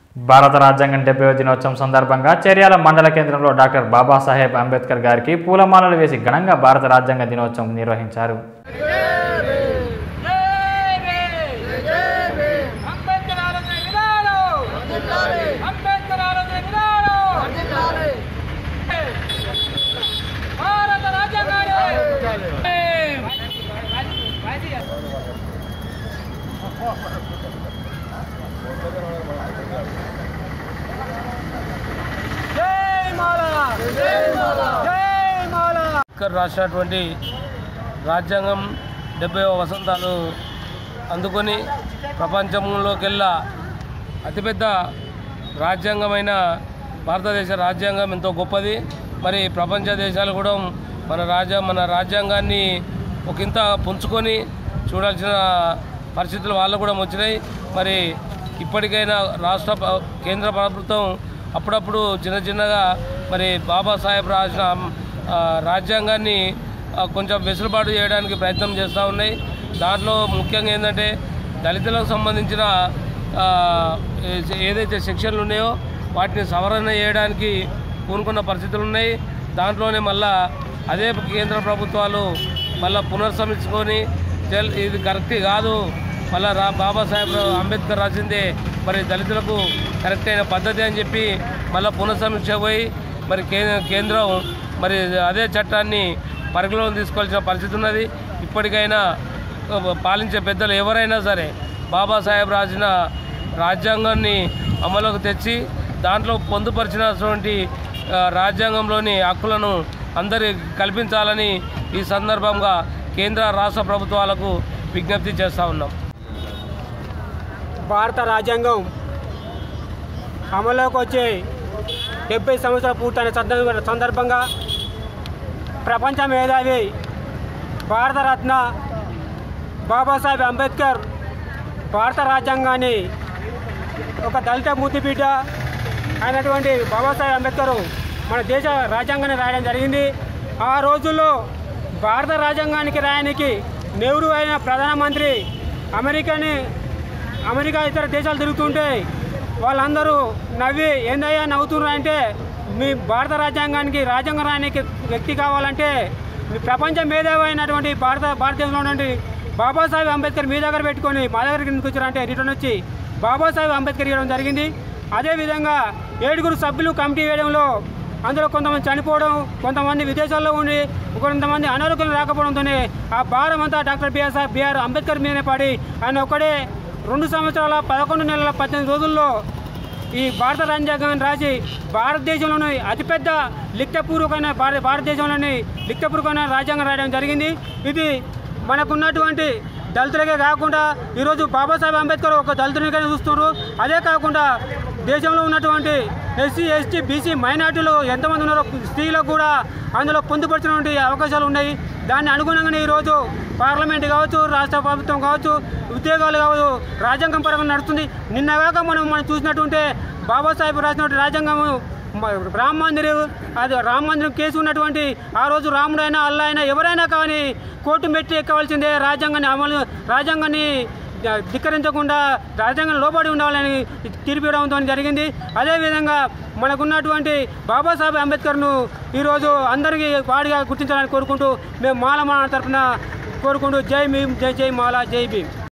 భారత రాజ్యాంగం డెబ్బై దినోత్సవం సందర్భంగా చర్యాల మండల కేంద్రంలో డాక్టర్ బాబాసాహెబ్ అంబేద్కర్ గారికి పూలమాలలు వేసి ఘనంగా భారత రాజ్యాంగ దినోత్సవం నిర్వహించారు అంబేద్కర్ ఆలోచన విధానం అంబేద్కర్ ఆలోచన విధానం భారత రాజ్యాంగాన్ని జై మాలా జై మాలా జై మాలా అంబేద్కర్ రాసినటువంటి రాజ్యాంగం డెబ్బై వసంతాలు అందుకొని ప్రపంచంలోకెల్లా అతిపెద్ద రాజ్యాంగమైన భారతదేశ రాజ్యాంగం ఎంతో గొప్పది మరి ప్రపంచ దేశాలు కూడా మన రాజ్య మన రాజ్యాంగాన్ని ఒకంత పుంజుకొని చూడాల్సిన పరిస్థితులు వాళ్ళు కూడా వచ్చినాయి మరి ఇప్పటికైనా రాష్ట్ర ప్ర- కేంద్ర ప్రభుత్వం అప్పుడప్పుడు చిన్న చిన్నగా మరి బాబాసాహెబ్ రాసిన ఆ, రాజ్యాంగాన్ని ఆ, కొంచెం వెసులుబాటు చేయడానికి ప్రయత్నం చేస్తూ ఉన్నాయి దాంట్లో ముఖ్యంగా ఏంటంటే దళితులకు సంబంధించిన ఆ, ఏ- ఏదైతే సెక్షన్లు ఉన్నాయో వాటిని సవరణ చేయడానికి పూనుకున్న పరిస్థితులు ఉన్నాయి దాంట్లోనే మళ్ళా అదే కేంద్ర ప్రభుత్వాలు మళ్ళా పునర్సమీక్షించుకొని తెల్- ఇది కరెక్ట్ కాదు మళ్ళా రా బాబాసాహెబ్ అంబేద్కర్ రాసిందే మరి దళితులకు కరెక్ట్ అయిన పద్ధతి అని చెప్పి మళ్ళీ పునఃసమీక్ష పోయి మరి కే- కేంద్రం మరి అదే చట్టాన్ని పరిగణలోకి తీసుకోవాల్సిన పరిస్థితి ఉన్నది ఇప్పటికైనా ఆ, పాలించే పెద్దలు ఎవరైనా సరే బాబాసాహెబ్ రాసిన రాజ్యాంగాన్ని అమలుకు తెచ్చి దాంట్లో పొందుపరిచినటువంటి ఆ, రాజ్యాంగంలోని హక్కులను అందరి కల్పించాలని ఈ సందర్భంగా కేంద్ర రాష్ట్ర ప్రభుత్వాలకు విజ్ఞప్తి చేస్తూ ఉన్నాం భారత రాజ్యాంగం అమలులోకి వచ్చే డెబ్బై సంవత్సరాలు పూర్తయిన సందర్భ- సందర్భంగా ప్రపంచ మేధావి భారతరత్న బాబాసాహెబ్ అంబేద్కర్ భారత రాజ్యాంగాన్ని ఒక దళిత మూర్తి బిడ్డ అయినటువంటి బాబాసాహెబ్ అంబేద్కర్ మన దేశ రాజ్యాంగాన్ని రాయడం జరిగింది ఆ రోజుల్లో భారత రాజ్యాంగానికి రాయడానికి నెహ్రూ అయిన ప్రధానమంత్రి అమెరికాని అమెరికా ఇతర దేశాలు తిరుగుతుంటే వాళ్ళందరూ నవ్వి ఏందయ్యా నవ్వుతున్నారు అంటే మీ భారత రాజ్యాంగానికి రాజ్యాంగం రాయడానికి వ్యక్తి కావాలంటే మీ ప్రపంచ మేధావి అయినటువంటి భారత భారతదేశంలో ఉన్నటువంటి బాబాసాహెబ్ అంబేద్కర్ మీ దగ్గర పెట్టుకొని మా దగ్గరికి ఎందుకు వచ్చారంటే రిటర్న్ వచ్చి బాబాసాహెబ్ అంబేద్కర్ ఇవ్వడం జరిగింది అదేవిధంగా ఏడుగురు సభ్యులు కమిటీ వేయడంలో అందులో కొంతమంది చనిపోవడం కొంతమంది విదేశాల్లో ఉండి కొంతమంది అనారోగ్యం రాకపోవడంతోనే ఆ భారం అంతా doctor B R Saheb B R Ambedkar మీదనే పడి ఆయన ఒక్కడే రెండు సంవత్సరాల పదకొండు నెలల పద్దెనిమిది రోజుల్లో ఈ భారత రాజ్యాంగాన్ని రాసి భారతదేశంలోని అతిపెద్ద లిఖితపూర్వకమైన భారత భారతదేశంలోని లిఖితపూర్వకమైన రాజ్యాంగం రాయడం జరిగింది ఇది మనకున్నటువంటి దళితులకే కాకుండా ఈరోజు బాబాసాహెబ్ అంబేద్కర్ ఒక దళితునిగానే చూస్తున్నారు అదే కాకుండా దేశంలో ఉన్నటువంటి ఎస్సీ ఎస్టీ బీసీ మైనార్టీలు ఎంతమంది ఉన్నారో స్త్రీలకు కూడా అందులో పొందుపరిచినటువంటి అవకాశాలు ఉన్నాయి దాన్ని అనుగుణంగానే ఈరోజు పార్లమెంట్ కావచ్చు రాష్ట్ర ప్రభుత్వం కావచ్చు ఉద్యోగాలు కావచ్చు రాజ్యాంగం పరంగా నడుస్తుంది నిన్నగాక మనం మనం చూసినట్టుంటే బాబాసాహెబ్ రాసినటువంటి రాజ్యాంగం మ- రామ మందిరం అది రామ మందిరం కేసు ఉన్నటువంటి ఆ రోజు రాముడు అయినా అల్లా అయినా ఎవరైనా కానీ కోర్టు మెట్టి ఎక్కవలసిందే రాజ్యాంగాన్ని అమలు రాజ్యాంగాన్ని ద- ధిక్కరించకుండా రాజ్యాంగం లోబడి ఉండాలని తీర్పు ఇవ్వడం జరిగింది అదేవిధంగా మనకున్నటువంటి బాబాసాహెబ్ అంబేద్కర్ను ఈరోజు అందరికీ వాడిగా గుర్తించాలని కోరుకుంటూ మేము మాల మాల తరఫున కోరుకుంటూ జై భీమ్ జై జై మాల జై భీమ్